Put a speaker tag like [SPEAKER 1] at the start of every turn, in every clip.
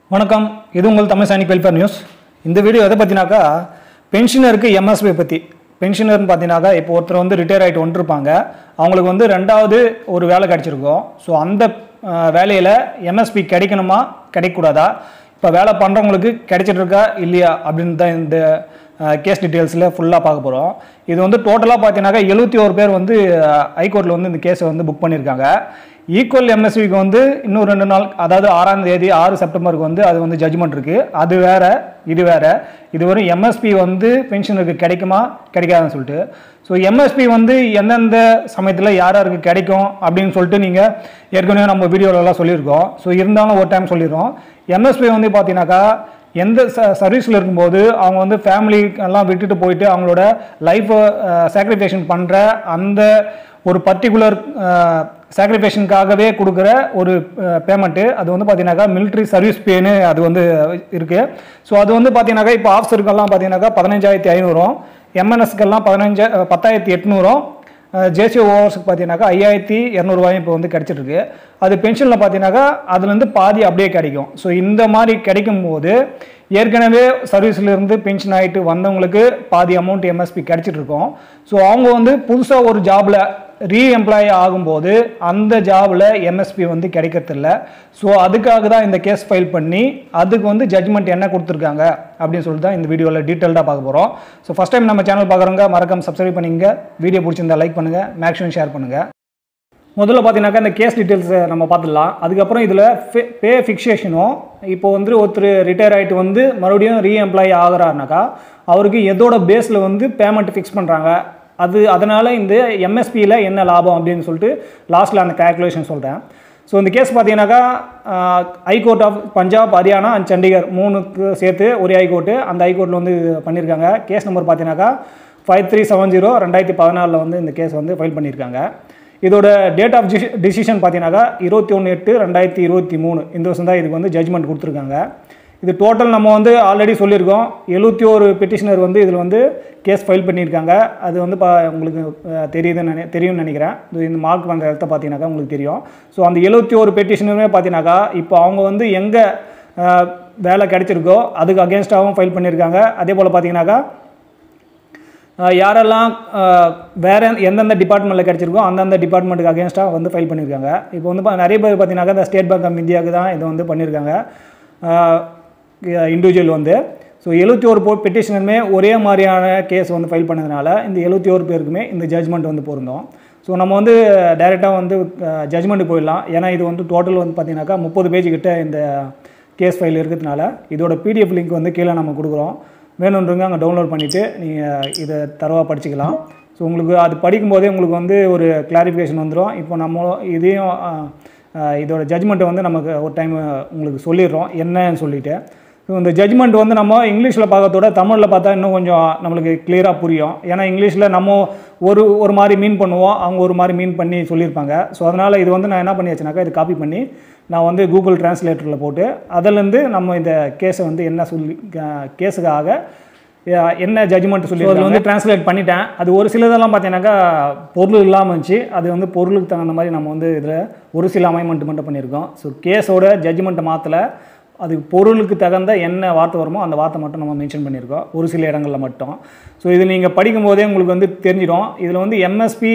[SPEAKER 1] வணக்கம் இது உங்கள் தமிழ் சைனிக் வெல்ஃபேர் நியூஸ் இந்த வீடியோ எதை பற்றினாக்கா பென்ஷனருக்கு எம்எஸ்பி பற்றி பென்ஷனர்னு பார்த்தீங்கன்னாக்கா இப்போ ஒருத்தர் வந்து ரிட்டையர் ஆகிட்டு வந்துருப்பாங்க அவங்களுக்கு வந்து ரெண்டாவது ஒரு வேலை கிடச்சிருக்கும் ஸோ அந்த அஹ், வேலையில் எம்எஸ்பி கிடைக்கணுமா கிடைக்கக்கூடாதா இப்போ வேலை பண்ணுறவங்களுக்கு கிடைச்சிட்டு இருக்கா இல்லையா அப்படின்னு தான் இந்த கேஸ் டீட்டெயில்ஸில் ஃபுல்லாக பார்க்க போகிறோம் இது வந்து டோட்டலாக பார்த்தீங்கன்னாக்கா எழுபத்தி ஒரு பேர் வந்து ஹைகோர்ட்டில் வந்து இந்த கேஸை வந்து புக் பண்ணியிருக்காங்க ஈக்குவல் எம்எஸ்விக்கு வந்து இன்னும் ரெண்டு நாள் அதாவது ஆறாம் தேதி ஆறு செப்டம்பருக்கு வந்து அது வந்து ஜட்ஜ்மெண்ட் இருக்குது அது வேற இது வேற இது வரும் எம்எஸ்பி வந்து பென்ஷனுக்கு கிடைக்குமா கிடைக்காதுன்னு சொல்லிட்டு ஸோ எம்எஸ்பி வந்து எந்தெந்த சமயத்தில் யார் யாருக்கு கிடைக்கும் அப்படின்னு சொல்லிட்டு நீங்கள் ஏற்கனவே நம்ம வீடியோலலாம் சொல்லியிருக்கோம் ஸோ இருந்தாலும் ஒரு டைம் சொல்லிடுறோம் எம்எஸ்பி வந்து பார்த்தீங்கன்னாக்கா எந்த ச சர்வீஸில் இருக்கும்போது அவங்க வந்து ஃபேமிலி எல்லாம் விட்டுட்டு போயிட்டு அவங்களோட லைஃப்பை சாக்ரிஃபேஷன் பண்ணுற அந்த ஒரு பர்டிகுலர் சாக்ரிஃபேஷனுக்காகவே கொடுக்குற ஒரு பேமெண்ட்டு அது வந்து பார்த்தீங்கன்னாக்கா military சர்வீஸ் பேன்னு அது வந்து இருக்குது ஸோ அது வந்து பார்த்தீங்கன்னாக்கா இப்போ ஆஃபீஸருக்கெல்லாம் பார்த்தீங்கன்னாக்கா பதினஞ்சாயிரத்தி ஐநூறும் எம்என்எஸ்க்கெல்லாம் பதினஞ்சு பத்தாயிரத்தி எட்நூறும் ஜேசி ஓவர்ஸுக்கு பார்த்தீங்கன்னாக்கா ஐயாயிரத்தி இரநூறுவாயும் இப்போ வந்து கிடைச்சிட்ருக்கு அது பென்ஷனில் பார்த்தீங்கன்னாக்கா அதுலேருந்து பாதி அப்படியே கிடைக்கும் ஸோ இந்த மாதிரி கிடைக்கும் போது ஏற்கனவே சர்வீஸ்ல இருந்து பென்ஷன் ஆகிட்டு வந்தவங்களுக்கு பாதி அமௌண்ட் எம்எஸ்பி கிடைச்சிட்டு இருக்கும் ஸோ அவங்க வந்து புதுசாக ஒரு ஜாபில் ரீஎம்ப்ளாய் ஆகும்போது அந்த ஜாபில் எம்எஸ்பி வந்து கிடைக்கிறதில்ல ஸோ அதுக்காக தான் இந்த கேஸ் ஃபைல் பண்ணி அதுக்கு வந்து ஜட்ஜ்மெண்ட் என்ன கொடுத்துருக்காங்க அப்படின்னு சொல்லிட்டு தான் இந்த வீடியோவில் டீட்டெயில்டாக பார்க்க போகிறோம் ஸோ ஃபஸ்ட் டைம் நம்ம சேனல் பார்க்குறவங்க மறக்காம சப்ஸ்கிரைப் பண்ணிங்க வீடியோ பிடிச்சிருந்தா லைக் பண்ணுங்கள் மேக்ஸிமம் ஷேர் பண்ணுங்கள் முதல்ல பார்த்தீங்கன்னாக்கா இந்த கேஸ் டீட்டெயில்ஸை நம்ம பார்த்துடலாம் அதுக்கப்புறம் இதில் பே ஃபிக்ஸேஷனும் இப்போ வந்து ஒருத்தர் ரிட்டையர் ஆகிட்டு வந்து மறுபடியும் ரீஎம்ப்ளாய் ஆகிறாருனாக்கா அவருக்கு எதோட பேஸில் வந்து பேமெண்ட் ஃபிக்ஸ் பண்ணுறாங்க அது அதனால் இந்த எம்எஸ்பியில் என்ன லாபம் அப்படின்னு சொல்லிட்டு லாஸ்ட்டில் அந்த கேல்குலேஷன் சொல்கிறேன் ஸோ இந்த கேஸ் பார்த்தீங்கன்னாக்கா high court of Punjab Haryana and Chandigarh மூணுக்கு சேர்த்து ஒரே ஹைகோர்ட்டு அந்த ஹைகோர்ட்டில் வந்து இது பண்ணியிருக்காங்க கேஸ் நம்பர் பார்த்தீங்கன்னாக்கா ஃபைவ் த்ரீ செவன் ஜீரோ ரெண்டாயிரத்தி பதினாலில் வந்து இந்த கேஸ் வந்து ஃபைல் பண்ணியிருக்காங்க இதோட டேட் ஆஃப் டிசிஷன் பார்த்தீங்கன்னாக்கா இருபத்தி ஒன்று எட்டு ரெண்டாயிரத்தி இருபத்தி மூணு இந்த வருஷம் தான் இதுக்கு வந்து ஜட்ஜ்மெண்ட் கொடுத்துருக்காங்க இது டோட்டல் நம்ம வந்து ஆல்ரெடி சொல்லியிருக்கோம் எழுபத்தி ஒரு பெட்டிஷனர் வந்து இதில் வந்து கேஸ் ஃபைல் பண்ணியிருக்காங்க அது வந்து பா உங்களுக்கு அஹ், தெரியுதுன்னு நினை தெரியும்னு நினைக்கிறேன் இது இந்த மார்க் பண்ணுற இடத்த பார்த்தீங்கன்னாக்கா உங்களுக்கு தெரியும் ஸோ அந்த எழுபத்தி ஒரு பெட்டிஷனருமே பார்த்தீங்கன்னாக்கா இப்போ அவங்க வந்து எங்கே வேலை கிடைச்சிருக்கோ அதுக்கு அகேன்ஸ்டாகவும் ஃபைல் பண்ணியிருக்காங்க அதே போல் பார்த்தீங்கன்னாக்கா அஹ் யாரெல்லாம் அஹ், வேற எந்தெந்த டிபார்ட்மெண்ட்டில் கிடச்சிருக்கோ அந்தந்த டிபார்ட்மெண்ட்டுக்கு அகேன்ஸ்டாக வந்து ஃபைல் பண்ணியிருக்காங்க இப்போ வந்து பா- நிறைய பேர் பார்த்தீங்கன்னாக்கா இந்த ஸ்டேட் பேங்க் ஆஃப் இந்தியாவுக்கு தான் இதை வந்து பண்ணியிருக்காங்க இண்டிவிஜுவல் வந்து ஸோ எழுபத்தி ஒரு போ பெட்டிஷனருமே ஒரே மாதிரியான கேஸ் வந்து ஃபைல் பண்ணதுனால இந்த எழுபத்தி ஒரு பேருக்குமே இந்த ஜட்ஜ்மெண்ட் வந்து பொருந்தோம் ஸோ நம்ம வந்து டைரெக்டாக வந்து ஜட்ஜ்மெண்ட்டுக்கு போயிடலாம் ஏன்னா இது வந்து டோட்டல் வந்து பார்த்தீங்கன்னாக்கா முப்பது பேஜ் கிட்ட இந்த கேஸ் ஃபைல் இருக்கிறதுனால இதோட பிடிஎஃப் லிங்க் வந்து கீழே நம்ம கொடுக்குறோம் வேணுன்றவங்க அங்கே டவுன்லோட் பண்ணிவிட்டு நீங்கள் இதை தரவாக படிச்சுக்கலாம் ஸோ உங்களுக்கு அது படிக்கும்போதே உங்களுக்கு வந்து ஒரு கிளாரிஃபிகேஷன் வந்துடும் இப்போ நம்ம இதையும் அஹ், அஹ், இதோட ஜட்ஜ்மெண்ட்டை வந்து நமக்கு ஒரு டைம் உங்களுக்கு சொல்லிடுறோம் என்னன்னு சொல்லிட்டு ஸோ இந்த ஜட்ஜ்மெண்ட் வந்து நம்ம இங்கிலீஷில் பார்க்கறதோட தமிழில் பார்த்தா இன்னும் கொஞ்சம் நம்மளுக்கு கிளியராக புரியும் ஏன்னா இங்கிலீஷில் நம்ம ஒரு ஒரு மாதிரி மீன் பண்ணுவோம் அவங்க ஒரு மாதிரி மீன் பண்ணி சொல்லியிருப்பாங்க ஸோ அதனால் இது வந்து நான் என்ன பண்ணியாச்சுனாக்கா இது காப்பி பண்ணி நான் வந்து கூகுள் டிரான்ஸ்லேட்டரில் போட்டு அதிலேருந்து நம்ம இந்த கேஸை வந்து என்ன சொல்லி கேஸுக்காக அஹ், என்ன ஜட்ஜ்மெண்ட் சொல்லி அதில் வந்து டிரான்ஸ்லேட் பண்ணிட்டேன் அது ஒரு சிலதெல்லாம் பார்த்தீங்கன்னாக்கா பொருள் இல்லாமல் இருந்துச்சு அது வந்து பொருளுக்கு தகுந்த மாதிரி நம்ம வந்து இதில் ஒரு சில அமைமெண்ட் மட்டும் பண்ணியிருக்கோம் ஸோ கேஸோட ஜட்ஜ்மெண்ட்டை மாற்றலை அதுக்கு பொருளுக்கு தகுந்த என்ன வார்த்தை வருமோ அந்த வார்த்தை மட்டும் நம்ம மென்ஷன் பண்ணியிருக்கோம் ஒரு சில இடங்களில் மட்டும் ஸோ இது நீங்கள் படிக்கும்போதே உங்களுக்கு வந்து தெரிஞ்சிடும் இதில் வந்து எம்எஸ்பி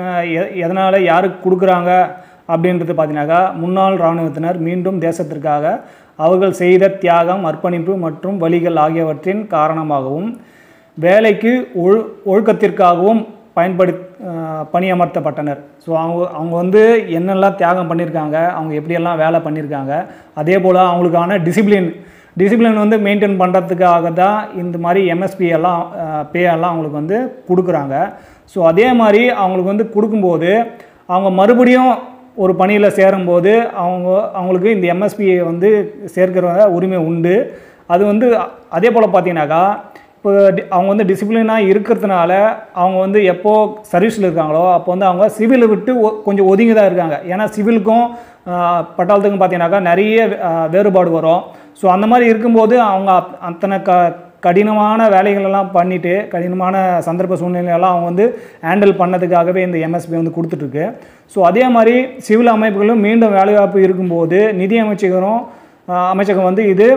[SPEAKER 1] எதனால் யாருக்கு கொடுக்குறாங்க அப்படின்றது பார்த்தீங்கன்னாக்கா முன்னாள் இராணுவத்தினர் மீண்டும் தேசத்திற்காக அவர்கள் செய்த தியாகம் அர்ப்பணிப்பு மற்றும் வழிகள் ஆகியவற்றின் காரணமாகவும் வேலைக்கு ஒழு ஒழுக்கத்திற்காகவும் பயன்படு அஹ், பணியமர்த்தப்பட்டனர் ஸோ அவங்க அவங்க வந்து என்னெல்லாம் தியாகம் பண்ணியிருக்காங்க அவங்க எப்படியெல்லாம் வேலை பண்ணியிருக்காங்க அதே போல் அவங்களுக்கான டிசிப்ளின் டிசிப்ளின் வந்து மெயின்டைன் பண்ணுறதுக்காக தான் இந்த மாதிரி எம்எஸ்பி எல்லாம் பே எல்லாம் அவங்களுக்கு வந்து கொடுக்குறாங்க ஸோ அதே மாதிரி அவங்களுக்கு வந்து கொடுக்கும்போது அவங்க மறுபடியும் ஒரு பணியில் சேரும்போது அவங்க அவங்களுக்கு இந்த எம்எஸ்பியை வந்து சேர்க்கிற உரிமை உண்டு அது வந்து அ- அதே போல் பார்த்தீங்கன்னாக்கா இப்போ டி- அவங்க வந்து டிசிப்ளினாக இருக்கிறதுனால அவங்க வந்து எப்போ சர்வீஸில் இருக்காங்களோ அப்போ வந்து அவங்க சிவிலை விட்டு ஒ- கொஞ்சம் ஒதுங்கி தான் இருக்காங்க ஏன்னா சிவிலுக்கும் ஆஹ், பட்டாளத்துக்கும் பார்த்தீங்கன்னாக்கா நிறைய ஆஹ், வேறுபாடு வரும் ஸோ அந்த மாதிரி இருக்கும்போது அவங்க அத்- அத்தனை க கடினமான வேலைகளெல்லாம் பண்ணிவிட்டு கடினமான சந்தர்ப்ப சூழ்நிலையெல்லாம் அவங்க வந்து ஹேண்டில் பண்ணதுக்காகவே இந்த எம்எஸ்பி வந்து கொடுத்துட்ருக்கு ஸோ அதே மாதிரி சிவில் அமைப்புகளும் மீண்டும் வேலைவாய்ப்பு இருக்கும்போது நிதி அமைச்சகரும் ஆஹ் அமைச்சகம் வந்து இது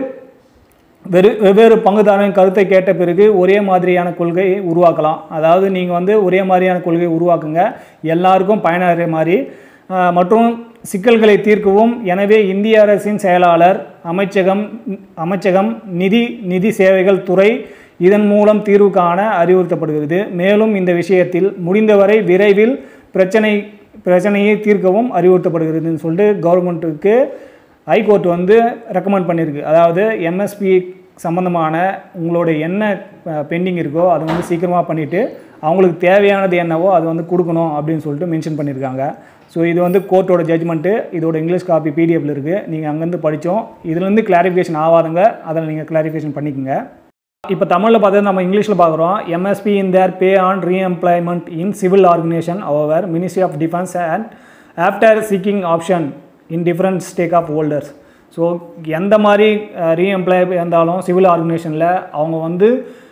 [SPEAKER 1] வெறு வெவ்வேறு பங்குதாரரின் கருத்தை கேட்ட பிறகு ஒரே மாதிரியான கொள்கையை உருவாக்கலாம் அதாவது நீங்கள் வந்து ஒரே மாதிரியான கொள்கையை உருவாக்குங்க எல்லாருக்கும் பயனடைய மாதிரி ஆஹ் மற்றும் சிக்கல்களை தீர்க்கவும் எனவே இந்திய அரசின் செயலாளர் அமைச்சகம் அமைச்சகம் நிதி நிதி சேவைகள் துறை இதன் மூலம் தீர்வு காண அறிவுறுத்தப்படுகிறது மேலும் இந்த விஷயத்தில் முடிந்தவரை விரைவில் பிரச்சனை பிரச்சனையை தீர்க்கவும் அறிவுறுத்தப்படுகிறதுன்னு சொல்லிட்டு கவர்மெண்ட்டுக்கு ஹைகோர்ட் வந்து ரெக்கமெண்ட் பண்ணியிருக்கு அதாவது எம்எஸ்பி சம்மந்தமான உங்களோட என்ன பெண்டிங் இருக்கோ அதை வந்து சீக்கிரமாக பண்ணிவிட்டு அவங்களுக்கு தேவையானது என்னவோ அது வந்து கொடுக்கணும் அப்படின்னு சொல்லிட்டு மென்ஷன் பண்ணியிருக்காங்க ஸோ இது வந்து கோர்ட்டோட ஜட்ஜ்மெண்ட்டு இதோட இங்கிலீஷ் காப்பி பிடிஎஃப்ல இருக்குது நீங்கள் அங்கேருந்து படித்தோம் இதுலேருந்து கிளாரிஃபிகேஷன் ஆகாதுங்க அதில் நீங்கள் கிளாரிஃபிகேஷன் பண்ணிக்கோங்க இப்போ தமிழில் பார்த்தது நம்ம இங்கிலீஷில் பார்க்குறோம் MSP in their pay on reemployment in civil organisation our ministry of defence and after seeking option in different stake of holders so எந்த மாதிரி ரீஎம்ப்ளாய் இருந்தாலும் சிவில் ஆர்கனைசேஷனில் அவங்க வந்து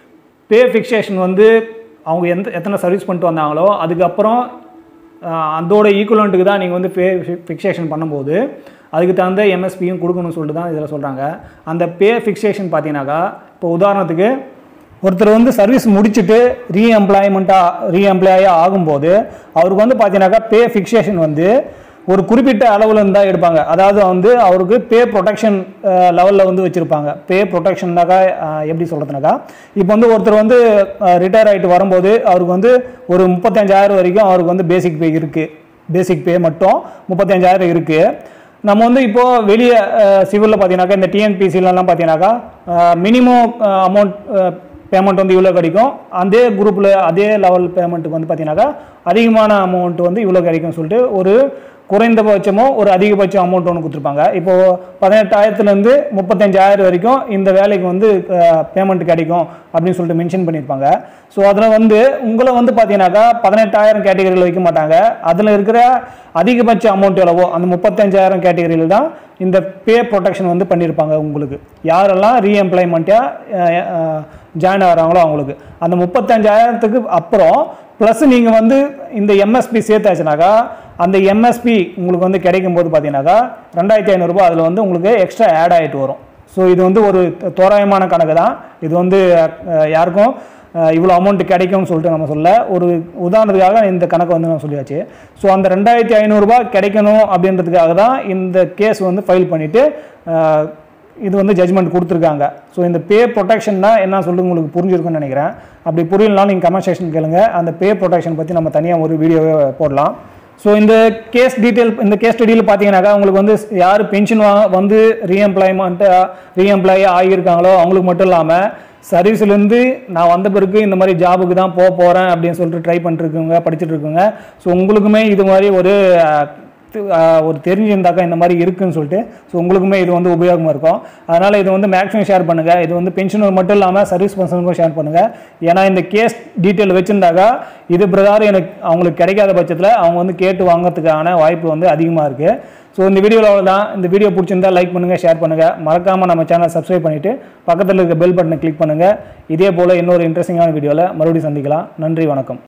[SPEAKER 1] பே ஃபிக்சேஷன் வந்து அவங்க எந்த எத்தனை சர்வீஸ் பண்ணிட்டு வந்தாங்களோ அதுக்கப்புறம் ஆஹ் அதோட ஈக்குவலண்ட்டுக்கு தான் நீங்கள் வந்து பே ஃபிக்சேஷன் பண்ணும்போது அதுக்கு தகுந்த எம்எஸ்பியும் கொடுக்கணும்னு சொல்லிட்டு தான் இதில் சொல்கிறாங்க அந்த பே ஃபிக்சேஷன் பார்த்தீங்கன்னாக்கா இப்போ உதாரணத்துக்கு ஒருத்தர் வந்து சர்வீஸ் முடிச்சுட்டு ரீஎம்ப்ளாய்மெண்ட்டாக ரீஎம்ப்ளாயாக ஆகும்போது அவருக்கு வந்து பார்த்தீங்கன்னாக்கா பே ஃபிக்சேஷன் வந்து ஒரு குறிப்பிட்ட அளவில் இருந்தால் எடுப்பாங்க அதாவது வந்து அவருக்கு பே ப்ரொடெக்ஷன் லெவலில் வந்து வச்சுருப்பாங்க பே ப்ரொடெக்ஷன்னாக்கா எப்படி சொல்கிறதுனாக்கா இப்போ வந்து ஒருத்தர் வந்து ரிட்டையர் ஆகிட்டு வரும்போது அவருக்கு வந்து ஒரு முப்பத்தஞ்சாயிரம் வரைக்கும் அவருக்கு வந்து பேசிக் பே இருக்குது பேசிக் பே மட்டும் முப்பத்தஞ்சாயிரம் இருக்குது நம்ம வந்து இப்போது வெளியே சிவிலில் பார்த்தீங்கன்னாக்கா இந்த டிஎன்பிசிலலாம் பார்த்தீங்கன்னாக்கா மினிமம் அமௌண்ட் பேமெண்ட் வந்து இவ்வளோ கிடைக்கும் அதே குரூப்பில் அதே லெவல் பேமெண்ட்டுக்கு வந்து பார்த்தீங்கன்னாக்கா அதிகமான அமௌண்ட் வந்து இவ்வளோ கிடைக்கும்னு சொல்லிட்டு ஒரு குறைந்தபட்சமோ ஒரு அதிகபட்ச அமௌண்ட் ஒன்று கொடுத்துருப்பாங்க இப்போது பதினெட்டாயிரத்துலேருந்து முப்பத்தஞ்சாயிரம் வரைக்கும் இந்த வேலைக்கு வந்து பேமெண்ட் கிடைக்கும் அப்படின்னு சொல்லிட்டு மென்ஷன் பண்ணியிருப்பாங்க ஸோ அதில் வந்து உங்களை வந்து பார்த்தீங்கன்னாக்கா பதினெட்டாயிரம் கேட்டகரியில் வைக்க மாட்டாங்க அதில் இருக்கிற அதிகபட்ச அமௌண்ட் எவ்வளவோ அந்த முப்பத்தஞ்சாயிரம் கேட்டகரியில் தான் இந்த பே ப்ரொடெக்ஷன் வந்து பண்ணியிருப்பாங்க உங்களுக்கு யாரெல்லாம் ரீஎம்ப்ளாய்மெண்ட்டாக ஜாயின் ஆகிறாங்களோ அவங்களுக்கு அந்த முப்பத்தஞ்சாயிரத்துக்கு அப்புறம் ப்ளஸ் நீங்கள் வந்து இந்த எம்எஸ்பி சேர்த்தாச்சுனாக்கா அந்த எம்எஸ்பி உங்களுக்கு வந்து கிடைக்கும் போது பார்த்தீங்கன்னாக்கா ரெண்டாயிரத்தி ஐநூறுரூபா அதில் வந்து உங்களுக்கு எக்ஸ்ட்ரா ஆட் ஆகிட்டு வரும் ஸோ இது வந்து ஒரு தோராயமான கணக்கு தான் இது வந்து அஹ், யாருக்கும் அஹ், இவ்வளோ அமௌண்ட் கிடைக்கும்னு சொல்லிட்டு நம்ம சொல்ல ஒரு உதாரணத்துக்காக இந்த கணக்கு வந்து நம்ம சொல்லியாச்சு ஸோ அந்த ரெண்டாயிரத்தி ஐநூறுரூபா கிடைக்கணும் அப்படின்றதுக்காக தான் இந்த கேஸ் வந்து ஃபைல் பண்ணிவிட்டு இது வந்து ஜட்ஜ்மெண்ட் கொடுத்துருக்காங்க ஸோ இந்த பே ப்ரொடெக்ஷன்னா என்ன சொல்லிட்டு உங்களுக்கு புரிஞ்சிருக்கும்னு நினைக்கிறேன் அப்படி புரியலனாலும் நீங்கள் கமெண்ட் செக்ஷன் கேளுங்க அந்த பே ப்ரொடெக்ஷன் பற்றி நம்ம தனியாக ஒரு வீடியோவே போடலாம் ஸோ இந்த கேஸ் டீட்டெயில் இந்த கேஸ் ஸ்டடியில் பார்த்தீங்கன்னாக்கா உங்களுக்கு வந்து யார் பென்ஷன் வா வந்து ரீஎம்ப்ளாய்மெண்ட்டு ரீஎம்ப்ளாயி ஆகியிருக்காங்களோ அவங்களுக்கு மட்டும் இல்லாமல் சர்வீஸ்லேருந்து நான் வந்த பிறகு இந்த மாதிரி ஜாபுக்கு தான் போக போகிறேன் அப்படின்னு சொல்லிட்டு ட்ரை பண்ணிட்டுருக்குங்க படிச்சுட்டு இருக்குங்க ஸோ உங்களுக்குமே இது மாதிரி ஒரு அஹ், து- ஆஹ் ஒரு தெரிஞ்சிருந்தாக்கா இந்த மாதிரி இருக்குன்னு சொல்லிட்டு ஸோ உங்களுக்குமே இது வந்து உபயோகமாக இருக்கும் அதனால் இது வந்து மேக்ஸிமம் ஷேர் பண்ணுங்கள் இது வந்து பென்ஷனர் மட்டும் இல்லாமல் சர்வீஸ் பர்சனுக்கும் ஷேர் பண்ணுங்கள் ஏன்னா இந்த கேஸ் டீட்டெயில் வச்சுருந்தாக்கா இது பிரகாரம் எனக்கு அவங்களுக்கு கிடைக்காத பட்சத்தில் அவங்க வந்து கேட்டு வாங்குறதுக்கான வாய்ப்பு வந்து அதிகமாக இருக்குது ஸோ இந்த வீடியோவில் அவ்வளோதான் இந்த வீடியோ பிடிச்சிருந்தா லைக் பண்ணுங்கள் ஷேர் பண்ணுங்கள் மறக்காமல் நம்ம சேனல் சப்ஸ்கிரைப் பண்ணிவிட்டு பக்கத்தில் இருக்க பெல் பட்டனை கிளிக் பண்ணுங்கள் இதே போல் இன்னொரு இன்ட்ரெஸ்டிங்கான வீடியோவில் மறுபடியும் சந்திக்கலாம் நன்றி வணக்கம்